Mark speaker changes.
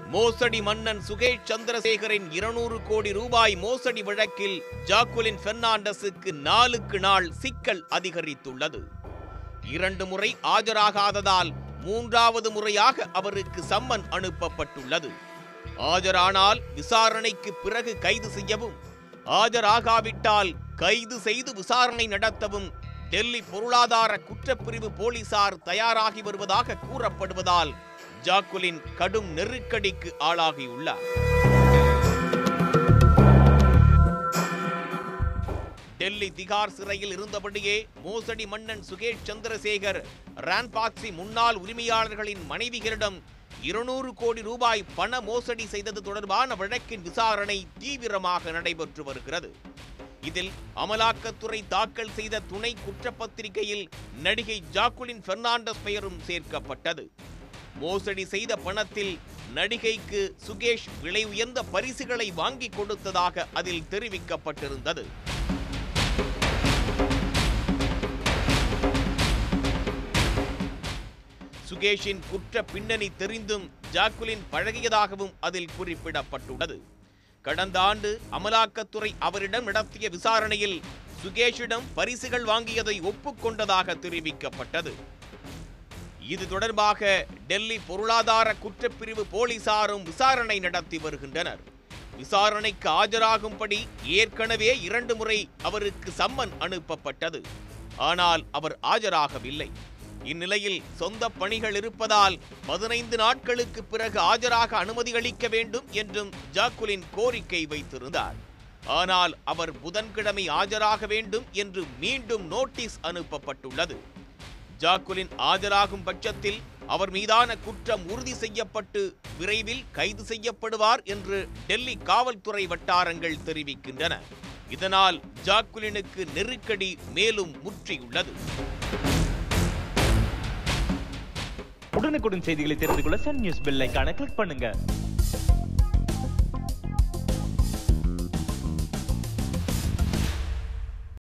Speaker 1: மோசடி மன்னன் சுகேஷ் சந்திரசேகரின் இருநூறு கோடி ரூபாய் மோசடி வழக்கில் ஜாக்குலின் பெர்னாண்டஸுக்கு நாளுக்கு நாள் சிக்கல் அதிகரித்துள்ளது இரண்டு முறை ஆஜராகாததால் மூன்றாவது முறையாக அவருக்கு சம்மன் அனுப்பப்பட்டுள்ளது ஆஜரானால் விசாரணைக்கு பிறகு கைது செய்யவும் ஆஜராகாவிட்டால் கைது செய்து விசாரணை நடத்தவும் டெல்லி பொருளாதார குற்றப்பிரிவு போலீசார் தயாராகி வருவதாக கூறப்படுவதால் ஜாக்குலின் கடும் நெருக்கடிக்கு ஆளாகியுள்ளார் டெல்லி திகார் சிறையில் இருந்தபடியே மோசடி மன்னன் சுகேஷ் சந்திரசேகர் ரான்பாக்சி முன்னாள் உரிமையாளர்களின் மனைவிகளிடம் இருநூறு கோடி ரூபாய் பண மோசடி செய்தது தொடர்பான வழக்கின் விசாரணை தீவிரமாக நடைபெற்று வருகிறது இதில் அமலாக்கத்துறை தாக்கல் செய்த துணை குற்றப்பத்திரிகையில் நடிகை ஜாக்குலின் பெர்னாண்டஸ் பெயரும் சேர்க்கப்பட்டது மோசடி செய்த பணத்தில் நடிகைக்கு சுகேஷ் விலை உயர்ந்த பரிசுகளை வாங்கி கொடுத்ததாக அதில் தெரிவிக்கப்பட்டிருந்தது சுகேஷின் குற்ற பின்னணி தெரிந்தும் ஜாக்குலின் பழகியதாகவும் அதில் குறிப்பிடப்பட்டுள்ளது கடந்த ஆண்டு அமலாக்கத்துறை அவரிடம் நடத்திய விசாரணையில் சுகேஷிடம் பரிசுகள் வாங்கியதை ஒப்புக்கொண்டதாக தெரிவிக்கப்பட்டது இது தொடர்பாக டெல்லி பொருளாதார குற்றப்பிரிவு போலீசாரும் விசாரணை நடத்தி வருகின்றனர் விசாரணைக்கு ஆஜராகும்படி ஏற்கனவே இரண்டு முறை அவருக்கு சம்மன் அனுப்பப்பட்டது ஆனால் அவர் ஆஜராகவில்லை இந்நிலையில் சொந்த பணிகள் இருப்பதால் பதினைந்து நாட்களுக்கு பிறகு ஆஜராக அனுமதி அளிக்க வேண்டும் என்றும் ஜாக்குலின் கோரிக்கை வைத்திருந்தார் ஆனால் அவர் புதன்கிழமை ஆஜராக வேண்டும் என்று மீண்டும் நோட்டீஸ் அனுப்பப்பட்டுள்ளது ஜாக்குலின் ஆஜராகும் பட்சத்தில் அவர் மீதான குற்றம் உறுதி செய்யப்பட்டு விரைவில் கைது செய்யப்படுவார் என்று டெல்லி காவல்துறை வட்டாரங்கள் தெரிவிக்கின்றன இதனால் ஜாக்குலினுக்கு நெருக்கடி மேலும் முற்றியுள்ளது
Speaker 2: உடனுக்குடன் செய்திகளை தெரிந்து கொள்ள சன் நியூஸ் பெல் ஐகானை கிளிக் பண்ணுங்க